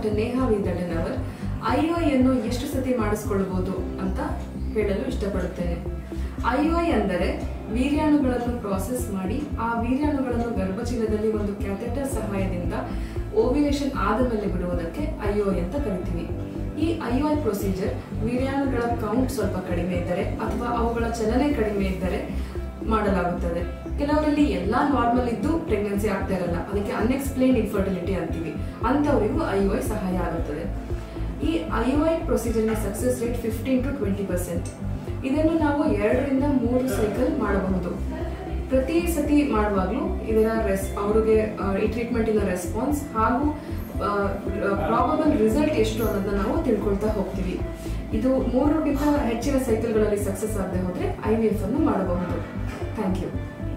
doctor Neha ವಿದಳ್ಳನ್ ಅವರು I ಅನ್ನು ಎಷ್ಟು ಸತಿ ಮಾಡಿಸ್ಕೊಳ್ಬೋದು ಅಂತ ಹೇಳಲು ಇಷ್ಟಪಡುತ್ತೇನೆ ಐ ಅಂದರೆ ವೀರ್ಯಾಣುಗಳನ್ನು ಪ್ರಾಸೆಸ್ ಮಾಡಿ ಆ ವೀರ್ಯಾಣುಗಳನ್ನು ಗರ್ಭಚೀಲದಲ್ಲಿ ಒಂದು ಕ್ಯಾಥೆಟರ್ ಸಹಾಯದಿಂದ ಓವ್ಯುಲೇಷನ್ ಆದ ಮೇಲೆ ಬಿಡುವುದಕ್ಕೆ ಐ ಅಂತ ಕರಿತೀವಿ ಈ ಐ ಪ್ರೊಸೀಜರ್ ವೀರ್ಯಾಣುಗಳ ಕೌಂಟ್ ಸ್ವಲ್ಪ ಕಡಿಮೆ ಇದ್ದರೆ ಅಥವಾ ಅವುಗಳ ಚಲನೆ ಕಡಿಮೆ ಇದ್ದರೆ ಮಾಡಲಾಗುತ್ತದೆ ಕೆಲವರಲ್ಲಿ ಎಲ್ಲಾ ನಾರ್ಮಲ್ ಇದ್ದು ಪ್ರೆಗ್ನೆನ್ಸಿ ಆಗ್ತಾ ಇರಲ್ಲ ಅದಕ್ಕೆ ಅನ್ಎಕ್ಸ್ಪ್ಲೇನ್ಡ್ ಇನ್ಫರ್ಟಿಲಿಟಿ ಅಂತೀವಿ ಅಂಥವರಿಗೂ ಐ ಸಹಾಯ ಆಗುತ್ತದೆ ಈ ಐ ವೈ ಪ್ರೊಸೀಜರ್ನ success rate fifteen to twenty percent ಇದನ್ನು ನಾವು ಎರಡರಿಂದ ಮೂರು ಸೈಕಲ್ ಮಾಡಬಹುದು ಪ್ರತಿ ಸತಿ ಮಾಡುವಾಗಲೂ ಇದರ ರೆಸ್ ಅವ್ರಿಗೆ ಆ, ಈ ಟ್ರೀಟ್ಮೆಂಟಿನ ರೆಸ್ಪಾನ್ಸ್ ಹಾಗೂ ಪ್ರಾಬಬಲ್ ರಿಸಲ್ಟ್ ಎಷ್ಟು ಅನ್ನೋದನ್ನ ನಾವು ತಿಳ್ಕೊಳ್ತಾ ಹೋಗ್ತೀವಿ ಇದು ಮೂರಕ್ಕಿಂತ ಹೆಚ್ಚಿನ ಸೈಕಲ್ಗಳಲ್ಲಿ ಸಕ್ಸಸ್ ಆಗದೆ ಹೋದ್ರೆ ಐ ವಿ ಎಫ್ ಅನ್ನು ಮಾಡಬಹುದು ಥ್ಯಾಂಕ್ ಯು